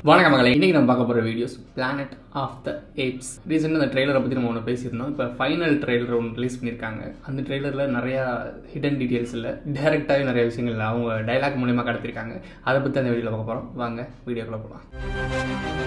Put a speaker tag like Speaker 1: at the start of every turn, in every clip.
Speaker 1: வணக்கம் மகளே இன்றைக்கி நம்ம பார்க்க போகிற videos planet of the apes ரீசெண்டாக அந்த ட்ரெய்லரை பற்றி நம்ம ஒன்று பேசியிருந்தோம் இப்போ ஃபைனல் ட்ரெய்லர் ஒன்று ரிலீஸ் பண்ணியிருக்காங்க அந்த ட்ரெய்லரில் நிறையா ஹிடன் டீட்டெயில்ஸ் இல்லை டேரெக்டாகவே நிறைய விஷயங்கள் இல்லை அவங்க டைலாக் மூலியமாக கடத்திருக்காங்க அதை பற்றி அந்த வீடியோவில் பார்க்க போகிறோம் வாங்க வீடியோக்குள்ளே போகலாம்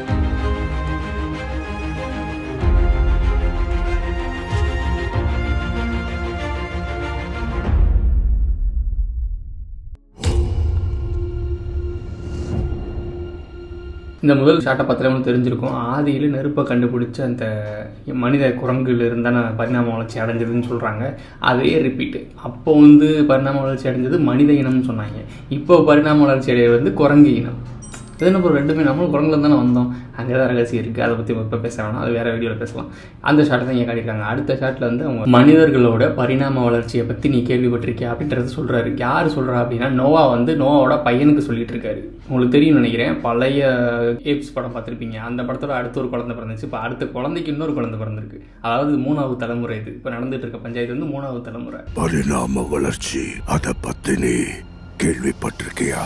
Speaker 1: இந்த முதல் ஷாட்டை பார்த்தாலே தெரிஞ்சிருக்கும் ஆதியில் நெருப்பை கண்டுபிடிச்ச அந்த மனித குரங்குல இருந்தான பரிணாம வளர்ச்சி அடைஞ்சதுன்னு சொல்கிறாங்க அதே ரிப்பீட் அப்போ வந்து பரிணாம வளர்ச்சி அடைஞ்சது மனித இனம்னு சொன்னாங்க இப்போ பரிணாம வளர்ச்சி அடைகிறது வந்து குரங்கு இனம் இது என்ன ஒரு ரெண்டுமே நம்மளும் குரங்குல தானே வந்தோம் அங்கே தான் ரகசியம் இருக்குது அதை பற்றி இப்போ பேச வேணாம் அது வேறு வீடியோவில் பேசலாம் அந்த ஷாட்டை தான் இங்கே காட்டியிருக்காங்க அடுத்த ஷாட்டில் வந்து அவங்க மனிதர்களோட பரிணாம வளர்ச்சியை பற்றி நீ கேள்விப்பட்டிருக்கியா அப்படின்றத சொல்கிறாரு யார் சொல்கிறா அப்படின்னா நோவா வந்து நோவாவோட பையனுக்கு சொல்லிட்டு இருக்காரு உங்களுக்கு தெரியும் நினைக்கிறேன் பழைய ஏப்ஸ் படம் பார்த்துருப்பீங்க அந்த படத்தோட அடுத்த ஒரு குழந்தை பிறந்துச்சு இப்போ அடுத்த குழந்தைக்கு இன்னொரு குழந்தை பிறந்திருக்கு அதாவது மூணாவது தலைமுறை இது இப்போ நடந்துட்டு இருக்க பஞ்சாயத்து வந்து மூணாவது தலைமுறை
Speaker 2: பரிணாம வளர்ச்சி அத பத்தி நீ கேள்விப்பட்டிருக்கியா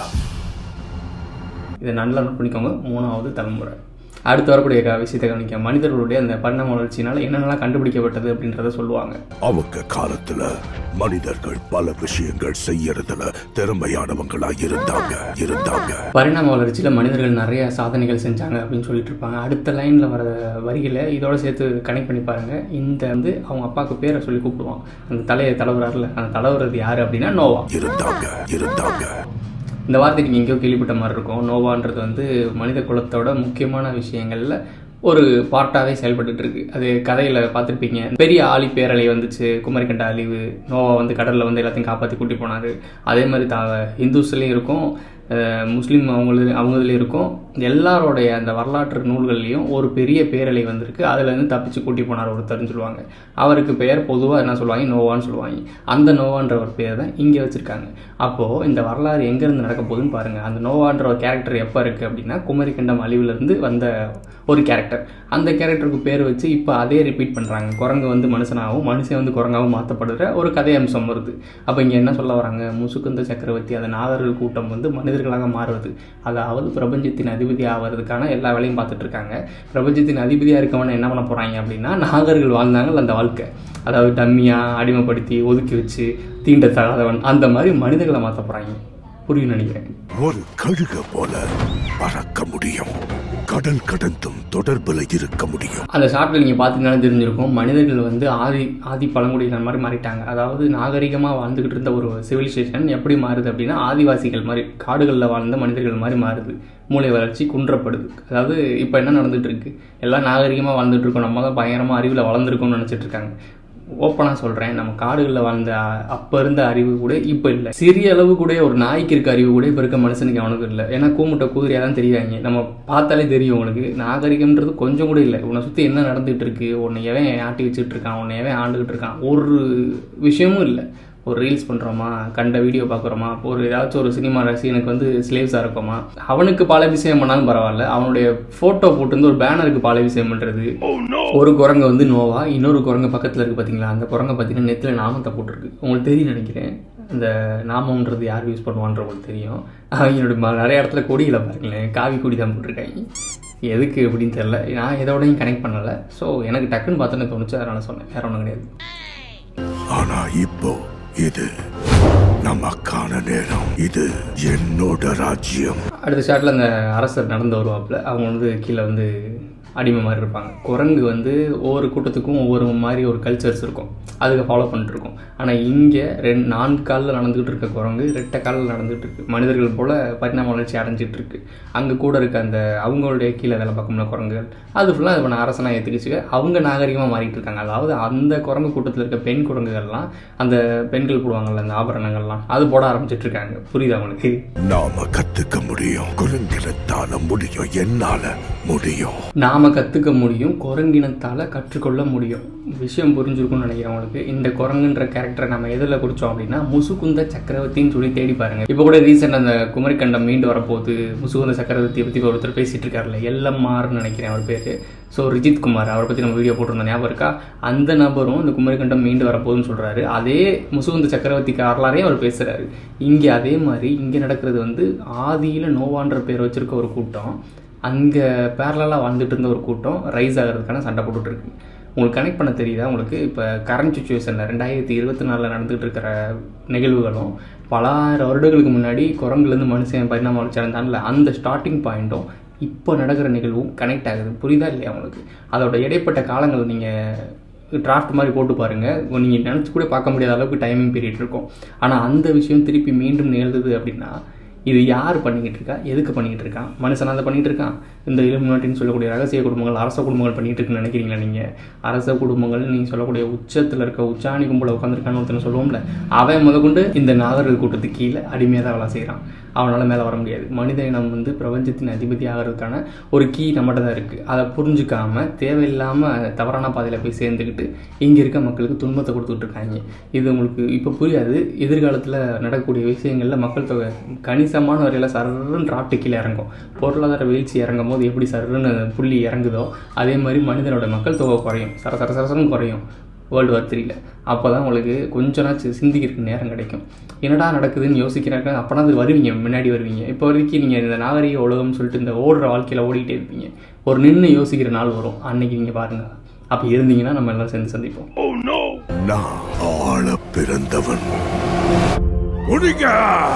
Speaker 1: இதை நல்லா நோட் பண்ணிக்கோங்க மூணாவது தலைமுறை அடுத்து வரக்கூடிய க- விஷயத்தை கவனிக்க மனிதர்களுடைய அந்த பரிணாம வளர்ச்சினால என்னென்னலாம் கண்டுபிடிக்கப்பட்டது அப்படின்றத சொல்லுவாங்க
Speaker 2: அவங்க காலத்துல மனிதர்கள் பல விஷயங்கள் செய்யறதுல திறமையானவங்களா இருந்தாங்க இருந்தாங்க
Speaker 1: பரிணாம வளர்ச்சியில் மனிதர்கள் நிறைய சாதனைகள் செஞ்சாங்க அப்படின்னு சொல்லிட்டு இருப்பாங்க அடுத்த லைனில் வர வரிகளை இதோட சேர்த்து கனெக்ட் பண்ணி பாருங்க இந்த வந்து அவங்க அப்பாவுக்கு பேரை சொல்லி கூப்பிடுவான் அந்த தலையை தலவுறாருல அந்த தலவுறது யார் அப்படின்னா நோவா
Speaker 2: இருந்தாங்க இருந்தாங்க
Speaker 1: இந்த வார்த்தை நீங்கள் எங்கேயோ கேள்விப்பட்ட மாதிரி இருக்கும் நோவான்றது வந்து மனித குலத்தோட முக்கியமான விஷயங்களில் ஒரு பார்ட்டாகவே செயல்பட்டுட்டு இருக்கு அது கதையில் பார்த்துருப்பீங்க பெரிய ஆழி பேரலை வந்துச்சு குமரிக்கண்ட அழிவு நோவா வந்து கடலில் வந்து எல்லாத்தையும் காப்பாற்றி கூட்டி போனார் அதே மாதிரி தா ஹிந்துஸ்லேயும் இருக்கும் அஹ் முஸ்லீம் அவங்களது அவங்கதுலேயும் இருக்கும் எல்லாரோடைய அந்த வரலாற்று நூல்கள்லேயும் ஒரு பெரிய பேரலை வந்திருக்கு அதுலேருந்து தப்பிச்சு கூட்டி போனார் ஒருத்தர்னு சொல்லுவாங்க அவருக்கு பெயர் பொதுவாக என்ன சொல்லுவாங்க நோவான்னு சொல்லுவாங்க அந்த நோவான்ற ஒரு பேர் தான் இங்கே வச்சுருக்காங்க அப்போது இந்த வரலாறு எங்கேருந்து நடக்க போகுதுன்னு பாருங்கள் அந்த நோவான்ற ஒரு கேரக்டர் எப்போ இருக்குது அப்படின்னா குமரிக்கண்டம் அழிவுலேருந்து வந்த ஒரு கேரக்டர் அந்த கேரக்டருக்கு பேர் வச்சு இப்போ அதே ரிப்பீட் பண்ணுறாங்க குரங்கு வந்து மனுஷனாகவும் மனுஷன் வந்து குரங்காகவும் மாற்றப்படுற ஒரு கதை அம்சம் வருது அப்போ இங்கே என்ன சொல்ல வராங்க முசுகுந்த சக்கரவர்த்தி அந்த நாகர்கள் கூட்டம் வந்து மனிதர்களாக மாறுவது அதாவது பிரபஞ்சத்தின் அதிபதி ஆவறதுக்கான எல்லா வேலையும் பார்த்துட்டு இருக்காங்க பிரபஞ்சத்தின் அதிபதியாக இருக்கவன என்ன பண்ண போகிறாங்க அப்படின்னா நாகர்கள் வாழ்ந்தாங்கல்ல அந்த வாழ்க்கை அதாவது டம்மியாக அடிமைப்படுத்தி ஒதுக்கி வச்சு தீண்டத்தகாதவன் அந்த மாதிரி மனிதர்களை மாற்ற போகிறாங்க புரியும் நினைக்கிறேன்
Speaker 2: ஒரு கழுக போல பறக்க முடியும் கடல் கடந்தும் தொடர்புல இருக்க முடியும்
Speaker 1: அந்த ஷார்ட்டில் நீங்கள் பார்த்தீங்கன்னா தெரிஞ்சிருக்கும் மனிதர்கள் வந்து ஆதி ஆதி பழங்குடியினர் மாதிரி மாறிட்டாங்க அதாவது நாகரிகமாக வாழ்ந்துக்கிட்டு இருந்த ஒரு சிவிலைசேஷன் எப்படி மாறுது அப்படின்னா ஆதிவாசிகள் மாதிரி காடுகளில் வாழ்ந்த மனிதர்கள் மாதிரி மாறுது மூளை வளர்ச்சி குன்றப்படுது அதாவது இப்போ என்ன நடந்துட்டு இருக்கு எல்லாம் நாகரிகமாக வாழ்ந்துட்டு இருக்கோம் நம்ம தான் பயங்கரமாக அறிவில் வளர்ந்துருக்கோம்னு நினச்சிட்டு இருக்காங்க ஓப்பனாக சொல்கிறேன் நம்ம காடுகளில் வாழ்ந்த அ- அப்போ இருந்த அறிவு கூட இப்போ இல்லை சிறிய அளவு கூட ஒரு நாய்க்கு இருக்க அறிவு கூட இப்போ இருக்க மனுஷனுக்கு அவனுக்கு இல்லை ஏன்னா கூமுட்டை குதிரையாக தான் தெரியாங்க நம்ம பார்த்தாலே தெரியும் உனக்கு நாகரிகம்ன்றது கொஞ்சம் கூட இல்லை உன்னை சுற்றி என்ன நடந்துகிட்டு இருக்கு உன்னை எவன் ஆட்டி வச்சுட்டு இருக்கான் உன்னை எவன் ஆண்டுகிட்டு இருக்கான் ஒரு விஷயமும் இல்லை ஒரு ரீல்ஸ் பண்ணுறோமா கண்ட வீடியோ பார்க்குறோமா ஒரு ஏதாச்சும் ஒரு சினிமா ரசிகனுக்கு வந்து ஸ்லேவ்ஸாக இருக்கோமா அவனுக்கு பாலாபிஷேகம் பண்ணாலும் பரவாயில்ல அவனுடைய ஃபோட்டோ போட்டு வந்து ஒரு பேனருக்கு பாலாபிஷேகம் பண்ணுறது ஒரு குரங்கு வந்து நோவா இன்னொரு குரங்கு பக்கத்தில் இருக்குது பார்த்தீங்களா அந்த குரங்கை பார்த்தீங்கன்னா நெத்தில் நாமத்தை போட்டிருக்கு உங்களுக்கு தெரியும் நினைக்கிறேன் அந்த நாமம்ன்றது யார் யூஸ் பண்ணுவான்ற உங்களுக்கு தெரியும் அவங்களோட ம- நிறைய இடத்துல கொடியில் பாருங்களேன் காவி கொடி தான் போட்டிருக்காங்க எதுக்கு அப்படின்னு தெரில நான் எதோடையும் கனெக்ட் பண்ணலை ஸோ எனக்கு டக்குன்னு பார்த்தோன்னு தோணுச்சு அதனால் சொன்னேன் வேற ஒன்றும் கிடையாது
Speaker 2: ஆனா இப்போ இது நமக்கான நேரம் இது என்னோட ராஜ்யம்
Speaker 1: அடுத்த ஷாட்டில் அந்த அரசர் நடந்து வருவாப்புல அவங்க வந்து கீழே வந்து அடிமை மாதிரி இருப்பாங்க குரங்கு வந்து ஒவ்வொரு கூட்டத்துக்கும் ஒவ்வொரு மாதிரி ஒரு கல்ச்சர்ஸ் இருக்கும் அதுக்கு ஃபாலோ பண்ணிட்டு இருக்கும் ஆனால் இங்கே ரெண்டு நான்கு காலில் நடந்துகிட்டு இருக்க குரங்கு ரெட்டை காலில் நடந்துகிட்டு இருக்கு மனிதர்கள் போல் பரிணாம வளர்ச்சி அடைஞ்சிட்டு இருக்கு அங்கே கூட இருக்க அந்த அவங்களுடைய கீழே வேலை பார்க்கும்ல குரங்குகள் அது ஃபுல்லாக இப்போ நான் அரசனாக ஏற்றுக்கிச்சு அவங்க நாகரிகமாக மாறிட்டு இருக்காங்க அதாவது அந்த குரங்கு கூட்டத்தில் இருக்க பெண் குரங்குகள்லாம் அந்த பெண்கள் போடுவாங்கல்ல அந்த ஆபரணங்கள்லாம் அது போட ஆரம்பிச்சிட்டு இருக்காங்க புரியுதா அவனுக்கு
Speaker 2: நாம கத்துக்க முடியும் குறுங்கிடத்தால முடியும் என்னால முடியும்
Speaker 1: நாம கற்றுக்க முடியும் குரங்கினத்தால் கற்றுக்கொள்ள முடியும் விஷயம் புரிஞ்சிருக்கும்னு நினைக்கிறேன் உங்களுக்கு இந்த குரங்குன்ற கேரக்டரை நம்ம எதில் குறிச்சோம் அப்படின்னா முசுகுந்த சக்கரவர்த்தின்னு சொல்லி தேடி பாருங்க இப்போ கூட ரீசெண்ட் அந்த குமரிக்கண்டம் மீண்டு வரப்போகுது முசுகுந்த சக்கரவர்த்தியை பற்றி ஒருத்தர் பேசிட்டு இருக்காருல்ல எல்லம்மார்னு நினைக்கிறேன் அவர் பேர் ஸோ ரிஜித் குமார் அவரை பற்றி நம்ம வீடியோ போட்டிருந்தோம் ஞாபகம் இருக்கா அந்த நபரும் இந்த குமரிக்கண்டம் மீண்டு வரப்போகுதுன்னு சொல்கிறாரு அதே முசுகுந்த சக்கரவர்த்திக்கு வரலாறையும் அவர் பேசுகிறாரு இங்கே அதே மாதிரி இங்கே நடக்கிறது வந்து ஆதியில் நோவான்ற பேர் வச்சிருக்க ஒரு கூட்டம் அங்கே பேரலாக வாழ்ந்துட்டு இருந்த ஒரு கூட்டம் ரைஸ் ஆகிறதுக்கான சண்டை போட்டுட்டு இருக்கு உங்களுக்கு கனெக்ட் பண்ண தெரியுதா உங்களுக்கு இப்போ கரண்ட் சுச்சுவேஷனில் ரெண்டாயிரத்தி இருபத்தி நாலில் நடந்துகிட்டு இருக்கிற நிகழ்வுகளும் பலாயிரம் வருடங்களுக்கு முன்னாடி குரங்குலேருந்து மனுஷன் பரிணாம வளர்ச்சி அடைந்தான்ல அந்த ஸ்டார்டிங் பாயிண்ட்டும் இப்போ நடக்கிற நிகழ்வும் கனெக்ட் ஆகுது புரியுதா இல்லையா உங்களுக்கு அதோட இடைப்பட்ட காலங்கள் நீங்கள் டிராஃப்ட் மாதிரி போட்டு பாருங்கள் நீங்கள் நினச்சி கூட பார்க்க முடியாத அளவுக்கு டைமிங் பீரியட் இருக்கும் ஆனால் அந்த விஷயம் திருப்பி மீண்டும் நிகழ்ந்தது அப்படின்னா இது யார் பண்ணிக்கிட்டு இருக்கா எதுக்கு பண்ணிக்கிட்டு இருக்கான் மனுஷனா அதை பண்ணிகிட்டு இருக்கான் இந்த இலுமினாட்டின்னு சொல்லக்கூடிய ரகசிய குடும்பங்கள் அரச குடும்பங்கள் பண்ணிகிட்டு இருக்குன்னு நினைக்கிறீங்களா நீங்கள் அரச குடும்பங்கள் நீங்கள் சொல்லக்கூடிய உச்சத்தில் இருக்க உச்சாணி கும்பலை உட்காந்துருக்கான்னு ஒருத்தனை சொல்லுவோம்ல அவன் முதற்கொண்டு இந்த நாகர்கள் கூட்டத்துக்கு கீழே அடிமையாக தான் வேலை செய்கிறான் அவனால் மேலே வர முடியாது மனித இனம் வந்து பிரபஞ்சத்தின் அதிபதி ஆகிறதுக்கான ஒரு கீ நம்மகிட்ட தான் இருக்குது அதை புரிஞ்சுக்காம தேவையில்லாமல் தவறான பாதையில் போய் சேர்ந்துக்கிட்டு இங்கே இருக்க மக்களுக்கு துன்பத்தை கொடுத்துட்டு இருக்காங்க இது உங்களுக்கு இப்போ புரியாது எதிர்காலத்தில் நடக்கக்கூடிய விஷயங்களில் மக்கள் தொகை கணிசமான வரையில் சர்றன்னு டிராப்ட் கீழே இறங்கும் பொருளாதார வீழ்ச்சி இறங்கும் போது எப்படி சர்றன்னு புள்ளி இறங்குதோ அதே மாதிரி மனிதனோட மக்கள் தொகை குறையும் சர சர சரசரன்னு குறையும் வேர்ல்டு வார் த்ரீல அப்போ தான் உங்களுக்கு கொஞ்ச நாச்சு சிந்திக்கிறதுக்கு நேரம் கிடைக்கும் என்னடா நடக்குதுன்னு யோசிக்கிறாங்க அப்போனா அது வருவீங்க முன்னாடி வருவீங்க இப்போ வரைக்கும் நீங்கள் இந்த நாகரிக உலகம்னு சொல்லிட்டு இந்த ஓடுற வாழ்க்கையில் ஓடிக்கிட்டே இருப்பீங்க ஒரு நின்று யோசிக்கிற நாள் வரும் அன்னைக்கு நீங்கள் பாருங்கள் அப்போ இருந்தீங்கன்னா நம்ம எல்லாம் சேர்ந்து சந்திப்போம்
Speaker 2: நான் ஆள பிறந்தவன் முடிங்க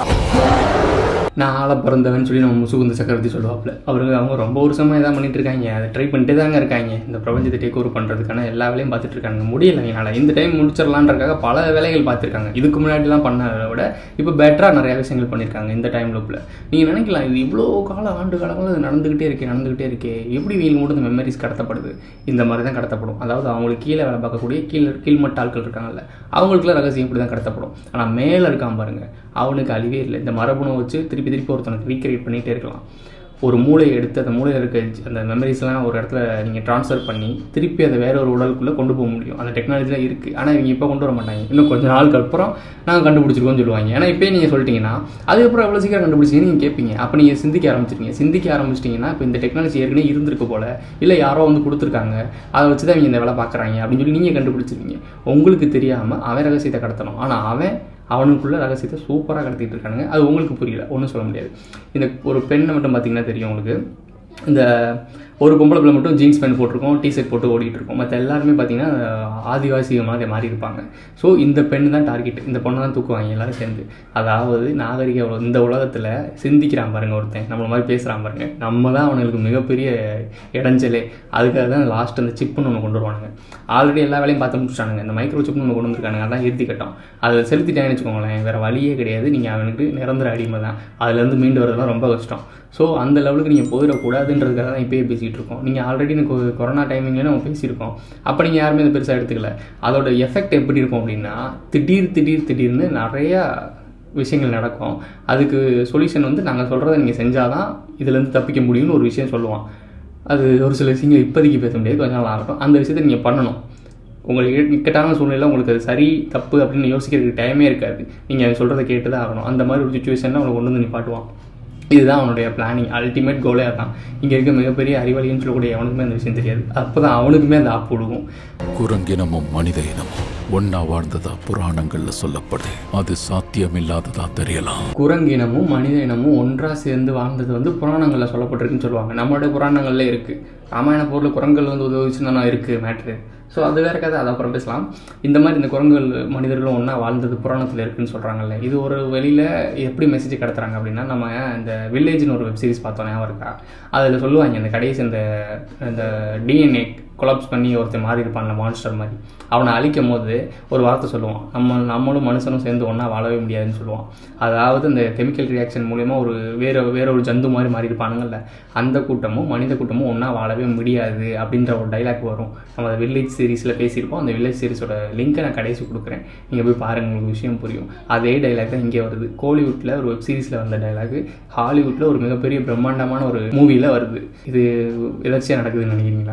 Speaker 1: நான் ஆள பிறந்தவன் சொல்லி நம்ம முசுகுந்த சக்கரவர்த்தி சொல்லுவாப்புல அவருக்கு அவங்க ரொம்ப வருஷமாக இதான் பண்ணிட்டு இருக்காங்க அதை ட்ரை பண்ணிட்டே தாங்க இருக்காங்க இந்த பிரபஞ்சத்தை டேக் ஓவர் பண்ணுறதுக்கான எல்லா வேலையும் பார்த்துட்டு இருக்காங்க முடியல என்னால் இந்த டைம் முடிச்சிடலான்றக்காக பல வேலைகள் பார்த்துருக்காங்க இதுக்கு முன்னாடிலாம் பண்ணதை விட இப்போ பெட்டராக நிறைய விஷயங்கள் பண்ணியிருக்காங்க இந்த டைம் லூப்பில் நீங்கள் நினைக்கலாம் இது இவ்வளோ கால ஆண்டு காலங்கள் இது நடந்துக்கிட்டே இருக்கே நடந்துக்கிட்டே இருக்கே எப்படி வீல் மூட்டு இந்த மெமரிஸ் கடத்தப்படுது இந்த மாதிரி தான் கடத்தப்படும் அதாவது அவங்களுக்கு கீழே வேலை பார்க்கக்கூடிய கீழே கீழ்மட்ட ஆட்கள் இருக்காங்கல்ல அவங்களுக்குலாம் ரகசியம் இப்படி தான் கடத்தப்படும் ஆனால் மேலே இருக்கான் பாருங்க அவனுக்கு அழிவே இல்லை இந்த மரபணு வச்சு திருப்பி திருப்பி ஒருத்தனுக்கு ரீக்ரியேட் பண்ணிகிட்டே இருக்கலாம் ஒரு மூளையை எடுத்து அந்த மூளையில் இருக்க அந்த மெமரிஸ்லாம் ஒரு இடத்துல நீங்கள் ட்ரான்ஸ்ஃபர் பண்ணி திருப்பி அதை வேற ஒரு உடலுக்குள்ளே கொண்டு போக முடியும் அந்த டெக்னாலஜிலாம் இருக்குது ஆனால் இவங்க இப்போ கொண்டு வர மாட்டாங்க இன்னும் கொஞ்ச நாளுக்கு அப்புறம் நாங்கள் கண்டுபிடிச்சிருக்கோம்னு சொல்லுவாங்க ஏன்னா இப்போயே நீங்கள் சொல்லிட்டீங்கன்னா அதுக்கப்புறம் எவ்வளோ சீக்கிரம் கண்டுபிடிச்சிங்கன்னு நீங்கள் கேட்பீங்க அப்போ நீங்கள் சிந்திக்க ஆரம்பிச்சிருங்க சிந்திக்க ஆரம்பிச்சிட்டிங்கன்னா இப்போ இந்த டெக்னாலஜி ஏற்கனவே இருந்திருக்கு போல இல்லை யாரோ வந்து கொடுத்துருக்காங்க அதை வச்சு தான் இவங்க இந்த வேலை பார்க்குறாங்க அப்படின்னு சொல்லி நீங்கள் கண்டுபிடிச்சிருக்கீங்க உங்களுக்கு தெரியாமல் அவன் ரகசியத்தை கடத்தணும் ஆனால் அவன் அவனுக்குள்ள ரகசியத்தை சூப்பராக கடத்திட்டு இருக்கானுங்க அது உங்களுக்கு புரியல ஒன்றும் சொல்ல முடியாது இந்த ஒரு பெண்ணை மட்டும் பார்த்தீங்கன்னா தெரியும் உங்களுக்கு இந்த ஒரு பொம்பளை பிள்ளை மட்டும் ஜீன்ஸ் பேண்ட் போட்டிருக்கோம் டிஷர்ட் போட்டு ஓடிட்டு இருக்கோம் மற்ற எல்லாருமே பார்த்தீங்கன்னா ஆதிவாசிகள் மாதிரி மாறி இருப்பாங்க ஸோ இந்த பெண் தான் டார்கெட் இந்த பொண்ணை தான் தூக்குவாங்க எல்லாரும் சேர்ந்து அதாவது நாகரிக உல- இந்த உலகத்தில் சிந்திக்கிறான் பாருங்க ஒருத்தன் நம்மள மாதிரி பேசுகிறான் பாருங்க நம்ம தான் அவனுக்கு மிகப்பெரிய இடைஞ்சலே அதுக்காக தான் லாஸ்ட் அந்த சிப்புன்னு ஒன்று கொண்டு வருவானுங்க ஆல்ரெடி எல்லா வேலையும் பார்த்து முடிச்சிட்டானுங்க இந்த மைக்ரோ சிப்னு ஒன்று கொண்டு வந்திருக்கானுங்க அதான் இறுதி கட்டம் அதை செலுத்திட்டாங்கன்னு வச்சுக்கோங்களேன் வேறு வழியே கிடையாது நீங்கள் அவனுக்கு நிரந்தர அடிமை தான் அதுலேருந்து மீண்டு வரதுலாம் ரொம்ப கஷ்டம் ஸோ அந்த லெவலுக்கு நீங்கள் போயிடக்கூடாதுன்றதுக்காக தான் இப்போயே பேசிகிட்டு இருக்கோம் நீங்கள் ஆல்ரெடி எனக்கு கொரோனா டைமிங்லேயே நம்ம பேசியிருக்கோம் அப்போ நீங்கள் யாருமே இதை பெருசாக எடுத்துக்கல அதோட எஃபெக்ட் எப்படி இருக்கும் அப்படின்னா திடீர் திடீர் திடீர்னு நிறையா விஷயங்கள் நடக்கும் அதுக்கு சொல்யூஷன் வந்து நாங்கள் சொல்கிறத நீங்கள் செஞ்சால் தான் இதுலேருந்து தப்பிக்க முடியும்னு ஒரு விஷயம் சொல்லுவான் அது ஒரு சில விஷயங்கள் இப்போதைக்கு பேச முடியாது கொஞ்ச நாள் ஆகட்டும் அந்த விஷயத்தை நீங்கள் பண்ணணும் உங்களுக்கு இக்க- இக்கட்டான சூழ்நிலை உங்களுக்கு அது சரி தப்பு அப்படின்னு யோசிக்கிறதுக்கு டைமே இருக்காது நீங்கள் சொல்கிறத கேட்டு தான் ஆகணும் அந்த மாதிரி ஒரு சுச்சுவேஷனில் அவனை கொண்டு வந்து நிப்பாட்டுவான் இதுதான் அவனுடைய பிளானிங் அல்டிமேட் கோலே அதான் இங்கே இருக்க மிகப்பெரிய அறிவாளின்னு சொல்லக்கூடிய அவனுக்குமே அந்த விஷயம் தெரியாது அப்போ தான் அவனுக்குமே அந்த ஆப்பு விடுவோம்
Speaker 3: குரங்கினமும் மனித இனமும் ஒன்னா வாழ்ந்ததா புராணங்கள்ல சொல்லப்படுது அது சாத்தியமில்லாததா தெரியலாம்
Speaker 1: குரங்கினமும் மனித இனமும் ஒன்றாக சேர்ந்து வாழ்ந்தது வந்து புராணங்களில் சொல்லப்பட்டிருக்குன்னு சொல்லுவாங்க நம்மளுடைய புராணங்கள்ல இருக்குது ராமாயண போரில் குரங்குகள் வந்து உதவிச்சுன்னா இருக்குது மேட்ரு ஸோ அது வேற கதை அது அப்புறம் பேசலாம் இந்த மாதிரி இந்த குரங்குகள் மனிதர்களும் ஒன்றா வாழ்ந்தது புராணத்தில் இருக்குன்னு சொல்கிறாங்கல்ல இது ஒரு வெளியில் எப்படி மெசேஜ் கடத்துறாங்க அப்படின்னா நம்ம இந்த வில்லேஜ்னு ஒரு வெப் சீரிஸ் பார்த்தோம் ஞாபகம் இருக்கா அதில் சொல்லுவாங்க இந்த கடைசி இந்த இந்த டிஎன்ஏ கொலாப்ஸ் பண்ணி ஒருத்தன் மாறி இருப்பான்ல மான்ஸ்டர் மாதிரி அவனை அழிக்கும் போது ஒரு வார்த்தை சொல்லுவான் நம்ம நம்மளும் மனுஷனும் சேர்ந்து ஒன்றா வாழவே முடியாதுன்னு சொல்லுவான் அதாவது இந்த கெமிக்கல் ரியாக்ஷன் மூலயமா ஒரு வேற வேற ஒரு ஜந்து மாதிரி மாறி இருப்பானுங்கல்ல அந்த கூட்டமும் மனித கூட்டமும் ஒன்றா வாழவே முடியாது அப்படின்ற ஒரு டைலாக் வரும் நம்ம அந்த வில்லேஜ் சீரிஸில் பேசியிருப்போம் அந்த வில்லேஜ் சீரிஸோட லிங்கை நான் கடைசி கொடுக்குறேன் நீங்கள் போய் பாருங்க உங்களுக்கு விஷயம் புரியும் அதே டைலாக் தான் இங்கே வருது கோலிவுட்டில் ஒரு வெப் சீரிஸில் வந்த டைலாக் ஹாலிவுட்டில் ஒரு மிகப்பெரிய பிரம்மாண்டமான ஒரு மூவியில் வருது இது எதாச்சியாக நடக்குதுன்னு நினைக்கிறீங்களா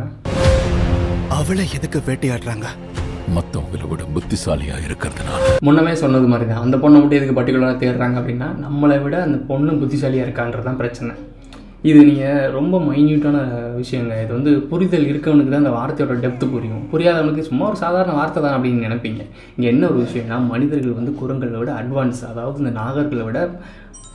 Speaker 4: அவளை எதுக்கு வேட்டையாடுறாங்க
Speaker 3: மத்தவங்களை விட புத்திசாலியா இருக்கிறதுனால
Speaker 1: முன்னமே சொன்னது மாதிரி தான் அந்த பொண்ணை மட்டும் எதுக்கு பர்டிகுலராக தேடுறாங்க அப்படின்னா நம்மளை விட அந்த பொண்ணு புத்திசாலியாக இருக்கான்றது தான் பிரச்சனை இது நீங்கள் ரொம்ப மைன்யூட்டான விஷயங்க இது வந்து புரிதல் இருக்கவனுக்கு தான் அந்த வார்த்தையோட டெப்த் புரியும் புரியாதவனுக்கு சும்மா ஒரு சாதாரண வார்த்தை தான் அப்படின்னு நினைப்பீங்க இங்கே என்ன ஒரு விஷயம்னா மனிதர்கள் வந்து குரங்களை விட அட்வான்ஸ் அதாவது இந்த நாகர்களை விட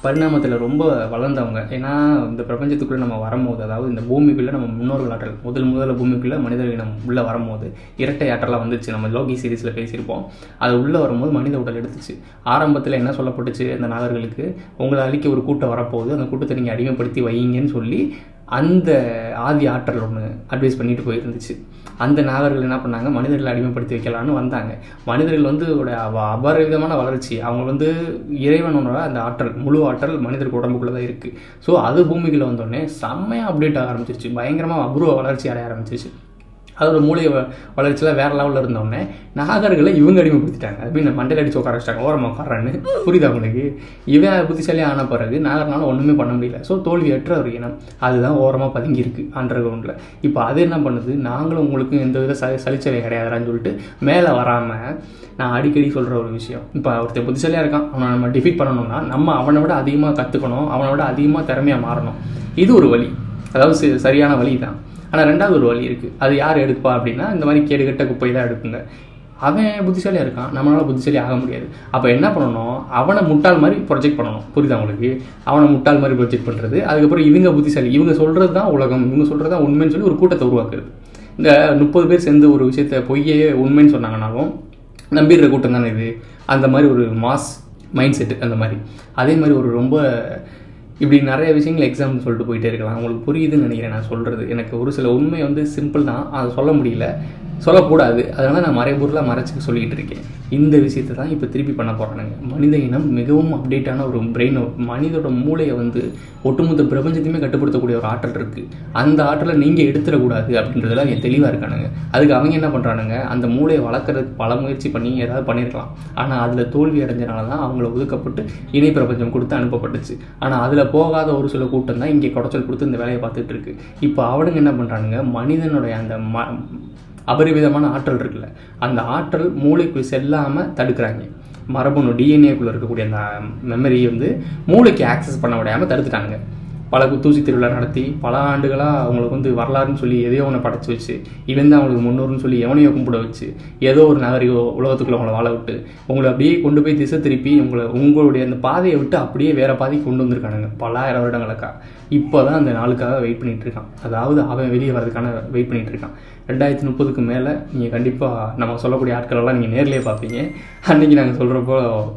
Speaker 1: பரிணாமத்தில் ரொம்ப வளர்ந்தவங்க ஏன்னா இந்த பிரபஞ்சத்துக்குள்ளே நம்ம வரும்போது அதாவது இந்த பூமிக்குள்ளே நம்ம முன்னோர்கள் ஆற்றல் முதல் முதல்ல பூமிக்குள்ளே மனிதர்கள் இனம் உள்ளே வரும்போது இரட்டை ஆற்றலாக வந்துச்சு நம்ம லோகி சீரிஸில் பேசியிருப்போம் அது உள்ளே வரும்போது மனித உடல் எடுத்துச்சு ஆரம்பத்தில் என்ன சொல்லப்பட்டுச்சு அந்த நாகர்களுக்கு உங்களை அழிக்க ஒரு கூட்டம் வரப்போகுது அந்த கூட்டத்தை நீங்கள் அடிமைப்படுத்தி வைங்கன்னு சொல்லி அந்த ஆதி ஆற்றல் ஒன்று அட்வைஸ் பண்ணிட்டு போயிருந்துச்சு அந்த நாகர்கள் என்ன பண்ணாங்க மனிதர்களை அடிமைப்படுத்தி வைக்கலான்னு வந்தாங்க மனிதர்கள் வந்து ஒரு அவ- அபரிவிதமான வளர்ச்சி அவங்க வந்து இறைவனோட அந்த ஆற்றல் முழு ஆற்றல் மனிதருக்கு உடம்புக்குள்ளே தான் இருக்குது ஸோ அது பூமிக்குள்ளே வந்தோடனே செம்மையாக அப்டேட் ஆக ஆரம்பிச்சிருச்சு பயங்கரமாக அபூர்வ வளர்ச்சி அடைய ஆரம்பிச்சிருச்சு அதோட மூளை வ- வளர்ச்சியில் வேற லெவலில் இருந்தோடனே நாகர்களை இவங்க அடிமைப்படுத்திட்டாங்க அப்படின்னு மண்டையில் அடிச்சு உட்கார வச்சிட்டாங்க ஓரமாக உட்காரான்னு புரியுதா உங்களுக்கு இவன் புத்திசாலி ஆன பிறகு நாகர்னால ஒன்றுமே பண்ண முடியல ஸோ தோல்வியற்ற ஒரு இனம் அதுதான் ஓரமாக பதுங்கி இருக்கு அண்டர் கிரவுண்டில் இப்போ அது என்ன பண்ணுது நாங்களும் உங்களுக்கு எந்த வித ச சலிச்சவை கிடையாதுறான்னு சொல்லிட்டு மேலே வராமல் நான் அடிக்கடி சொல்கிற ஒரு விஷயம் இப்போ ஒருத்தன் புத்திசாலியாக இருக்கான் அவனை நம்ம டிஃபீட் பண்ணணும்னா நம்ம அவனை விட அதிகமாக கற்றுக்கணும் அவனை விட அதிகமாக திறமையாக மாறணும் இது ஒரு வழி அதாவது சி- சரியான வழி தான் ஆனால் ரெண்டாவது ஒரு வழி இருக்குது அது யார் எடுப்பா அப்படின்னா இந்த மாதிரி கேடுகட்ட குப்பை தான் எடுக்குங்க அவன் புத்திசாலியாக இருக்கான் நம்மளால புத்திசாலி ஆக முடியாது அப்போ என்ன பண்ணணும் அவனை முட்டாள் மாதிரி ப்ரொஜெக்ட் பண்ணணும் புரியுதா உங்களுக்கு அவனை முட்டாள் மாதிரி ப்ரொஜெக்ட் பண்ணுறது அதுக்கப்புறம் இவங்க புத்திசாலி இவங்க சொல்கிறது தான் உலகம் இவங்க சொல்கிறது தான் உண்மைன்னு சொல்லி ஒரு கூட்டத்தை உருவாக்குறது இந்த முப்பது பேர் சேர்ந்து ஒரு விஷயத்த பொய்யே உண்மைன்னு சொன்னாங்கனாலும் நம்பிடுற கூட்டம் தானே இது அந்த மாதிரி ஒரு மாஸ் மைண்ட் செட்டு அந்த மாதிரி அதே மாதிரி ஒரு ரொம்ப இப்படி நிறைய விஷயங்கள் எக்ஸாம்பிள் சொல்லிட்டு போயிட்டே இருக்கலாம் உங்களுக்கு புரியுதுன்னு நினைக்கிறேன் நான் சொல்கிறது எனக்கு ஒரு சில உண்மை வந்து சிம்பிள் தான் அதை சொல்ல முடியல சொல்லக்கூடாது அதனால் நான் மறைபொருளாக மறைச்சு சொல்லிக்கிட்டு இருக்கேன் இந்த விஷயத்தை தான் இப்போ திருப்பி பண்ண போகிறானுங்க மனித இனம் மிகவும் அப்டேட்டான ஒரு பிரெயின் மனிதோட மூளையை வந்து ஒட்டுமொத்த பிரபஞ்சத்தையுமே கட்டுப்படுத்தக்கூடிய ஒரு ஆற்றல் இருக்குது அந்த ஆற்றலை நீங்கள் எடுத்துடக்கூடாது அப்படின்றதுல அவங்க தெளிவாக இருக்கானுங்க அதுக்கு அவங்க என்ன பண்ணுறானுங்க அந்த மூளையை வளர்க்குறதுக்கு பல முயற்சி பண்ணி ஏதாவது பண்ணியிருக்கலாம் ஆனால் அதில் தோல்வி அடைஞ்சனால தான் அவங்கள ஒதுக்கப்பட்டு இணை பிரபஞ்சம் கொடுத்து அனுப்பப்பட்டுச்சு ஆனால் அதில் போகாத ஒரு சில கூட்டம் தான் இங்கே குடைச்சல் கொடுத்து இந்த வேலையை பார்த்துட்டு இருக்கு இப்போ அவனுங்க என்ன பண்ணுறானுங்க மனிதனுடைய அந்த ம அபரிவிதமான ஆற்றல் இருக்குல்ல அந்த ஆற்றல் மூளைக்குள் செல்லாமல் தடுக்கிறாங்க மரபணு டிஎன்ஏக்குள்ளே இருக்கக்கூடிய அந்த மெமரியை வந்து மூளைக்கு ஆக்சஸ் பண்ண விடாமல் தடுத்துட்டாங்க பல தூசி திருவிழா நடத்தி பல ஆண்டுகளாக அவங்களுக்கு வந்து வரலாறுன்னு சொல்லி எதையோ ஒன்று படைச்சு வச்சு இவன் தான் அவங்களுக்கு முன்னோர்னு சொல்லி எவனையோ கும்பிட வச்சு ஏதோ ஒரு நகரிக உலகத்துக்குள்ள உங்களை வாழ விட்டு உங்களை அப்படியே கொண்டு போய் திசை திருப்பி உங்களை உங்களுடைய அந்த பாதையை விட்டு அப்படியே வேற பாதைக்கு கொண்டு வந்திருக்கானுங்க பல்லாயிரம் வருடங்களுக்கா இப்போ தான் அந்த நாளுக்காக வெயிட் பண்ணிட்டு இருக்கான் அதாவது அவன் வெளியே வர்றதுக்கான வெயிட் பண்ணிட்டு இருக்கான் ரெண்டாயிரத்தி முப்பதுக்கு மேலே நீங்கள் கண்டிப்பாக நம்ம சொல்லக்கூடிய ஆட்களெல்லாம் நீங்கள் நேர்லயே பார்ப்பீங்க அன்னைக்கு நாங்கள் சொல்கிறப்போ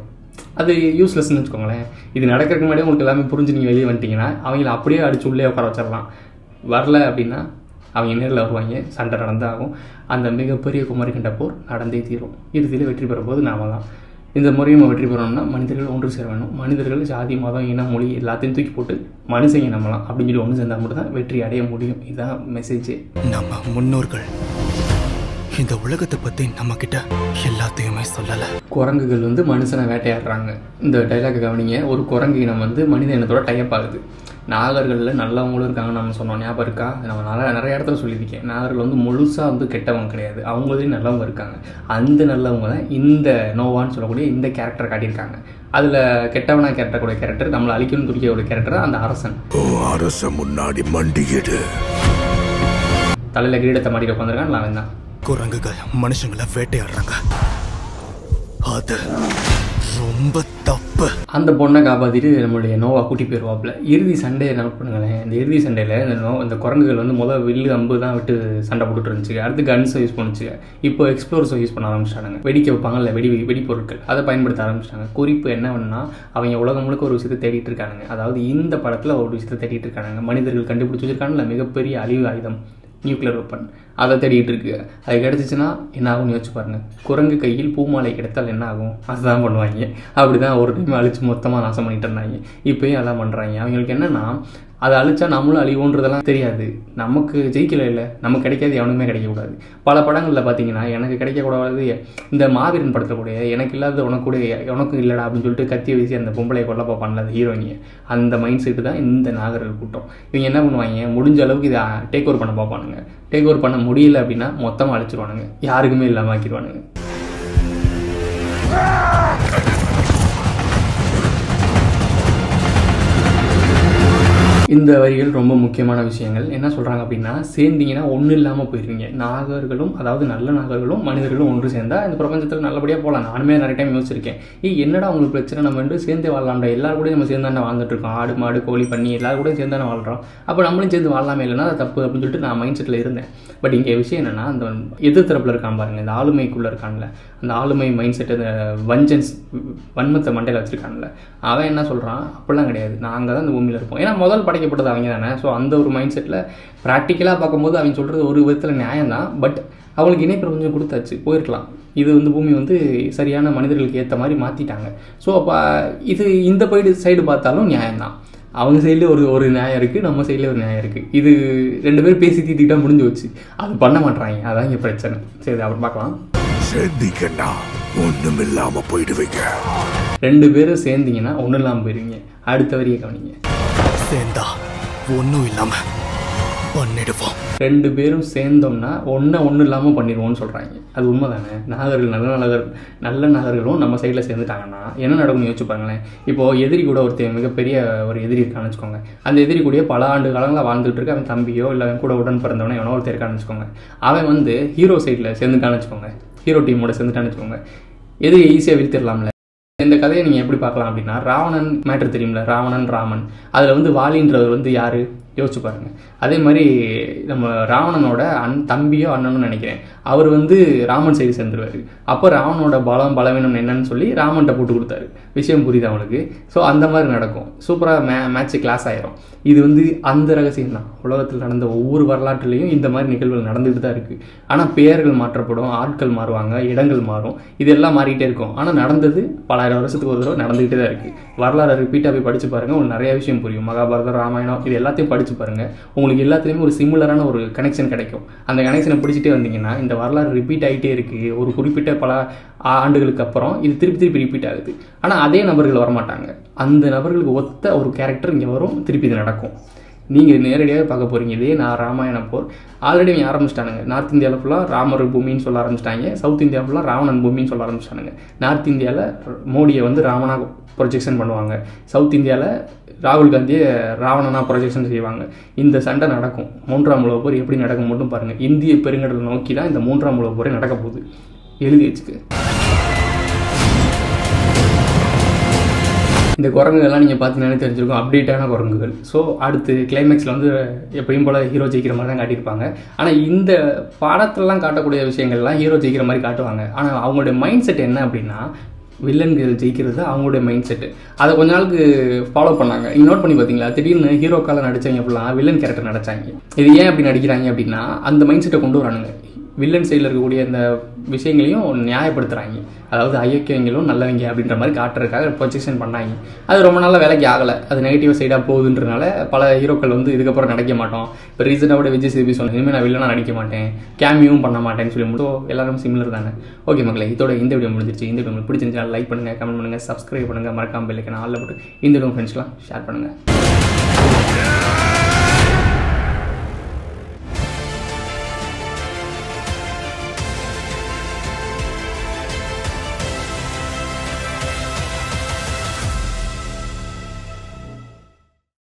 Speaker 1: அது யூஸ்லெஸ்னு வச்சுக்கோங்களேன் இது நடக்கிறதுக்கு முன்னாடியே உங்களுக்கு எல்லாமே புரிஞ்சு நீங்கள் வெளியே வந்துட்டீங்கன்னா அவங்கள அப்படியே அடிச்சு உள்ளே உட்கார வச்சிடலாம் வரல அப்படின்னா அவங்க நேரில் வருவாங்க சண்டை நடந்தாகும் அந்த மிகப்பெரிய குமரிக்கண்ட போர் நடந்தே தீரும் இறுதியில் வெற்றி பெறும்போது நாம தான் இந்த முறையும் நம்ம வெற்றி பெறணும்னா மனிதர்கள் ஒன்று சேர வேணும் மனிதர்கள் ஜாதி மதம் இனம் மொழி எல்லாத்தையும் தூக்கி போட்டு மனுஷங்க நம்பலாம் அப்படின்னு சொல்லி ஒன்று சேர்ந்தால் மட்டும் தான் வெற்றி அடைய முடியும் இதுதான் மெசேஜே
Speaker 4: நம்ம முன்னோர்கள் இந்த உலகத்தை பத்தி நம்ம கிட்ட எல்லாத்தையுமே சொல்லல
Speaker 1: குரங்குகள் வந்து மனுஷனை வேட்டையாடுறாங்க இந்த டைலாக் கவனிங்க ஒரு குரங்கு இனம் வந்து மனித இனத்தோட டைப் ஆகுது நாகர்களில் நல்லவங்களும் இருக்காங்க நம்ம சொன்னோம் ஞாபகம் இருக்கா நம்ம நிறைய நிறைய இடத்துல சொல்லியிருக்கேன் நாகர்கள் வந்து முழுசாக வந்து கெட்டவங்க கிடையாது அவங்களே நல்லவங்க இருக்காங்க அந்த நல்லவங்க தான் இந்த நோவான்னு சொல்லக்கூடிய இந்த கேரக்டர் காட்டியிருக்காங்க அதில் கெட்டவனா கேரக்டர் கேரக்டர் நம்மளை அழிக்கணும்னு துடிக்கக்கூடிய கேரக்டர் அந்த அரசன்
Speaker 2: ஓ அரச முன்னாடி மண்டியிடு
Speaker 1: தலையில் கிரீடத்தை மாட்டிட்டு உட்காந்துருக்கான் அவன் தான்
Speaker 4: குரங்குகள் மனுஷங்களை வேட்டையாடுறாங்க அது ரொம்ப தப்பு
Speaker 1: அந்த பொண்ணை காப்பாற்றிட்டு நம்மளுடைய நோவா கூட்டி போயிடுவாப்புல இறுதி சண்டையை நோட் பண்ணுங்களேன் இந்த இறுதி சண்டையில் இந்த நோ இந்த குரங்குகள் வந்து முதல் வில்லு அம்பு தான் விட்டு சண்டை போட்டுட்டு இருந்துச்சு அடுத்து கன்ஸை யூஸ் பண்ணுச்சு இப்போ எக்ஸ்ப்ளோர்ஸை யூஸ் பண்ண ஆரம்பிச்சிட்டாங்க வெடிக்க வைப்பாங்கல்ல வெடி வெடிப்பொருட்கள் அதை பயன்படுத்த ஆரம்பிச்சிட்டாங்க குறிப்பு என்ன வேணும்னா அவங்க உலகம் முழுக்க ஒரு விஷயத்தை தேடிட்டு இருக்கானுங்க அதாவது இந்த படத்தில் ஒரு விஷயத்தை தேடிட்டு இருக்கானுங்க மனிதர்கள் கண்டுபிடிச்சி வச்சிருக்காங்கல்ல மிகப்பெரிய அழிவு ஆயுதம் நியூக்ளியர் வெப்பன் அதை தேடிட்டு இருக்கு அது கிடச்சிச்சின்னா என்ன ஆகும்னு யோசிச்சு பாருங்க குரங்கு கையில் பூமாலை கிடைத்தால் என்ன ஆகும் அதுதான் பண்ணுவாங்க அப்படி தான் ஒரு டைம் அழிச்சு மொத்தமாக நாசம் பண்ணிட்டு இருந்தாங்க இப்போயும் அதான் பண்ணுறாங்க அவங்களுக்கு என்னன்னா அதை அழிச்சா நம்மளும் அழிவோன்றதெல்லாம் தெரியாது நமக்கு ஜெயிக்கல இல்லை நமக்கு கிடைக்காது எவனுமே கிடைக்கக்கூடாது பல படங்களில் பார்த்தீங்கன்னா எனக்கு கிடைக்கக்கூடாது இந்த மாவீரன் படத்தில் கூட எனக்கு இல்லாத உனக்கு கூட உனக்கும் இல்லைடா அப்படின்னு சொல்லிட்டு கத்திய வீசி அந்த பொம்பளையை கொல்ல பார்ப்பான்ல அந்த ஹீரோயினியை அந்த மைண்ட் செட்டு தான் இந்த நாகர்கள் கூட்டம் இவங்க என்ன பண்ணுவாங்க முடிஞ்ச அளவுக்கு இதை டேக் ஓவர் பண்ண பார்ப்பானுங்க டேக் ஓவர் பண்ண முடியல அப்படின்னா மொத்தமாக அழிச்சிருவானுங்க யாருக்குமே இல்லாமல் ஆக்கிடுவானுங்க இந்த வரிகள் ரொம்ப முக்கியமான விஷயங்கள் என்ன சொல்கிறாங்க அப்படின்னா சேர்ந்தீங்கன்னா ஒன்றும் இல்லாமல் போயிருவீங்க நாகர்களும் அதாவது நல்ல நாகர்களும் மனிதர்களும் ஒன்று சேர்ந்தா இந்த பிரபஞ்சத்தில் நல்லபடியாக போகலாம் நானுமே நிறைய டைம் யோசிச்சிருக்கேன் ஏய் என்னடா உங்களுக்கு பிரச்சனை நம்ம வந்து சேர்ந்தே வாழலாம்டா எல்லாரும் கூட நம்ம சேர்ந்து தானே வாழ்ந்துட்டு இருக்கோம் ஆடு மாடு கோழி பண்ணி எல்லாரும் கூட சேர்ந்து தானே வாழ்கிறோம் அப்போ நம்மளும் சேர்ந்து வாழலாமே இல்லைன்னா அது தப்பு அப்படின்னு சொல்லிட்டு நான் மைண்ட் செட்டில் இருந்தேன் பட் இங்கே விஷயம் என்னன்னா அந்த எதிர் தரப்பில் இருக்கான் பாருங்க இந்த ஆளுமைக்குள்ளே இருக்கான்ல அந்த ஆளுமை மைண்ட் செட் அந்த வஞ்சன்ஸ் வன்மத்தை மண்டையில் வச்சிருக்கான்ல அவன் என்ன சொல்கிறான் அப்படிலாம் கிடையாது நாங்கள் தான் இந்த பூமியில் இருப்போம் ஏன்னா முதல் படைக்கப்பட்டது அவங்க தானே ஸோ அந்த ஒரு மைண்ட் செட்டில் ப்ராக்டிக்கலாக பார்க்கும்போது அவங்க சொல்கிறது ஒரு விதத்தில் நியாயம் தான் பட் அவங்களுக்கு இணை பிரபஞ்சம் கொடுத்தாச்சு போயிருக்கலாம் இது வந்து பூமி வந்து சரியான மனிதர்களுக்கு ஏற்ற மாதிரி மாற்றிட்டாங்க ஸோ அப்போ இது இந்த பைடு சைடு பார்த்தாலும் நியாயம்தான் அவங்க சைடில் ஒரு ஒரு நியாயம் இருக்குது நம்ம சைடில் ஒரு நியாயம் இருக்குது இது ரெண்டு பேரும் பேசி தீர்த்துக்கிட்டா முடிஞ்சு வச்சு அது பண்ண மாட்றாங்க அதான் இங்கே பிரச்சனை சரி அப்புறம் பார்க்கலாம்
Speaker 2: சேர்ந்தீங்கன்னா ஒண்ணும் இல்லாம போயிடுவீங்க
Speaker 1: ரெண்டு பேரும் சேர்ந்தீங்கன்னா ஒன்றும் இல்லாமல் போயிருவீங்க அடுத்த வரியை கவனிங்க
Speaker 4: சேர்ந்தா ஒன்றும் இல்லாம பண்ணிடுவோம்
Speaker 1: ரெண்டு பேரும் சேர்ந்தோம்னா ஒன்றை ஒன்றும் இல்லாமல் பண்ணிடுவோம்னு சொல்கிறாங்க அது உண்மை தானே நாகர்கள் நல்ல நகர் நல்ல நகர்களும் நம்ம சைடில் சேர்ந்துட்டாங்கன்னா என்ன நடக்கும்னு யோசிச்சு பாருங்களேன் இப்போது எதிரி கூட ஒருத்தன் மிகப்பெரிய ஒரு எதிரி இருக்கான்னு வச்சுக்கோங்க அந்த எதிரி கூடயே பல ஆண்டு காலங்களாக வாழ்ந்துட்டு இருக்க அவன் தம்பியோ இல்லை அவன் கூட உடன் பிறந்தவனோ எவனோ ஒருத்தர் இருக்கான்னு வச்சுக்கோங்க அவன் வந்து ஹீரோ சைடில் சேர்ந்துட்டான்னு வச்சுக்கோங்க ஹீரோ டீமோட சேர்ந்துட்டான்னு வச்சுக்கோங்க எதிரியை ஈஸியாக வீழ்த்திடலாம்ல இந்த கதையை நீங்கள் எப்படி பார்க்கலாம் அப்படின்னா ராவணன் மேட்ரு தெரியும்ல ராவணன் ராமன் அதில் வந்து வாலின்றவர் வந்து யார் யோசிச்சு பாருங்க அதே மாதிரி நம்ம ராவணனோட அண் தம்பியோ அண்ணனும் நினைக்கிறேன் அவர் வந்து ராமன் சைடு சேர்ந்துருவார் அப்போ ராவனோட பலம் பலவீனம் என்னன்னு சொல்லி ராமன்கிட்ட போட்டு கொடுத்தாரு விஷயம் புரியுது அவனுக்கு ஸோ அந்த மாதிரி நடக்கும் சூப்பராக மே மேட்ச் கிளாஸ் ஆயிரும் இது வந்து அந்த ரகசியம் தான் உலகத்தில் நடந்த ஒவ்வொரு வரலாற்றுலேயும் இந்த மாதிரி நிகழ்வுகள் நடந்துட்டு தான் இருக்குது ஆனால் பெயர்கள் மாற்றப்படும் ஆட்கள் மாறுவாங்க இடங்கள் மாறும் இதெல்லாம் மாறிக்கிட்டே இருக்கும் ஆனால் நடந்தது பலாயிரம் வருஷத்துக்கு ஒரு தடவை நடந்துக்கிட்டே தான் இருக்குது வரலாறு ரிப்பீட்டாக போய் படித்து பாருங்கள் உங்களுக்கு நிறைய விஷயம் புரியும் மகாபாரதம் ராமாயணம் இது எல்லாத்தையும் படித்து பாருங்கள் உங்களுக்கு எல்லாத்துலேயுமே ஒரு சிமிலரான ஒரு கனெக்ஷன் கிடைக்கும் அந்த கனெக்ஷனை பிடிச்சிட்டே வந்தீங்கன்னா இந்த வரலாறு ரிப்பீட் ஆகிட்டே இருக்குது ஒரு குறிப்பிட்ட பல ஆண்டுகளுக்கு அப்புறம் இது திருப்பி திருப்பி ரிப்பீட் ஆகுது ஆனால் அதே நபர்கள் வரமாட்டாங்க அந்த நபர்களுக்கு ஒத்த ஒரு கேரக்டர் இங்கே வரும் திருப்பி இது நடக்கும் நீங்கள் நேரடியாக பார்க்க போகிறீங்க இதே நான் ராமாயண போர் ஆல்ரெடி இவங்க ஆரம்பிச்சிட்டானுங்க நார்த் இந்தியாவில் ஃபுல்லாக ராமர் பூமின்னு சொல்ல ஆரம்பிச்சிட்டாங்க சவுத் இந்தியா ஃபுல்லாக ராவணன் பூமின்னு சொல்ல ஆரம்பிச்சிட்டானுங்க நார்த் இந்தியாவில் மோடியை வந்து ராவணா ப்ரொஜெக்ஷன் பண்ணுவாங்க சவுத் இந்தியாவில் ராகுல் காந்தியை ராவணனா ப்ரொஜெக்ஷன் செய்வாங்க இந்த சண்டை நடக்கும் மூன்றாம் உலக போர் எப்படி நடக்கும் மட்டும் பாருங்கள் இந்திய பெருங்கடலை நோக்கி தான் இந்த மூன்றாம் உலக போரே நடக்க போகுது எழுதி வச்சுக்க இந்த குரங்குகள்லாம் நீங்கள் பார்த்தீங்கன்னா தெரிஞ்சிருக்கும் அப்டேட்டான குரங்குகள் ஸோ அடுத்து கிளைமேக்ஸில் வந்து எப்பயும் போல் ஹீரோ ஜெயிக்கிற மாதிரி தான் காட்டியிருப்பாங்க ஆனால் இந்த பாடத்திலலாம் காட்டக்கூடிய விஷயங்கள்லாம் ஹீரோ ஜெயிக்கிற மாதிரி காட்டுவாங்க ஆனால் அவங்களுடைய மைண்ட் செட் என்ன அப்படின்னா வில்லன்கள் ஜெயிக்கிறது அவங்களுடைய மைண்ட் செட்டு அதை கொஞ்ச நாளுக்கு ஃபாலோ பண்ணாங்க இங்கே நோட் பண்ணி பார்த்தீங்களா திடீர்னு ஹீரோக்கால நடிச்சவங்க அப்படிலாம் வில்லன் கேரக்டர் நடிச்சாங்க இது ஏன் அப்படி நடிக்கிறாங்க அப்படின்னா அந்த மைண்ட் செட்டை கொண்டு வரானுங்க வில்லன் சைடில் இருக்கக்கூடிய அந்த விஷயங்களையும் நியாயப்படுத்துகிறாங்க அதாவது ஐயக்கியங்களும் நல்லவங்க அப்படின்ற மாதிரி காட்டுறதுக்காக ப்ரொஜெக்ஷன் பண்ணாங்க அது ரொம்ப நாளாக வேலைக்கு ஆகலை அது நெகட்டிவ் சைடாக போகுதுன்றனால பல ஹீரோக்கள் வந்து இதுக்கப்புறம் நடிக்க மாட்டோம் இப்போ ரீசெண்டாக கூட விஜய் சேபி சொன்னேன் இனிமேல் நான் வில்லனாக நடிக்க மாட்டேன் கேமியும் பண்ண மாட்டேன்னு சொல்லி மட்டும் எல்லாரும் சிமிலர் தானே ஓகே மக்களே இதோட இந்த வீடியோ முடிஞ்சிருச்சு இந்த வீடியோ உங்களுக்கு பிடிச்சிருந்துச்சா லைக் பண்ணுங்கள் கமெண்ட் பண்ணுங்கள் சப்ஸ்கிரைப் பண்ணுங்கள் மறக்காம பெல்லைக்கான ஆளில் போட்டு இந்த வீடியோ ஃப்ரெண்ட்ஸ்லாம் ஷேர் பண்ணுங்கள்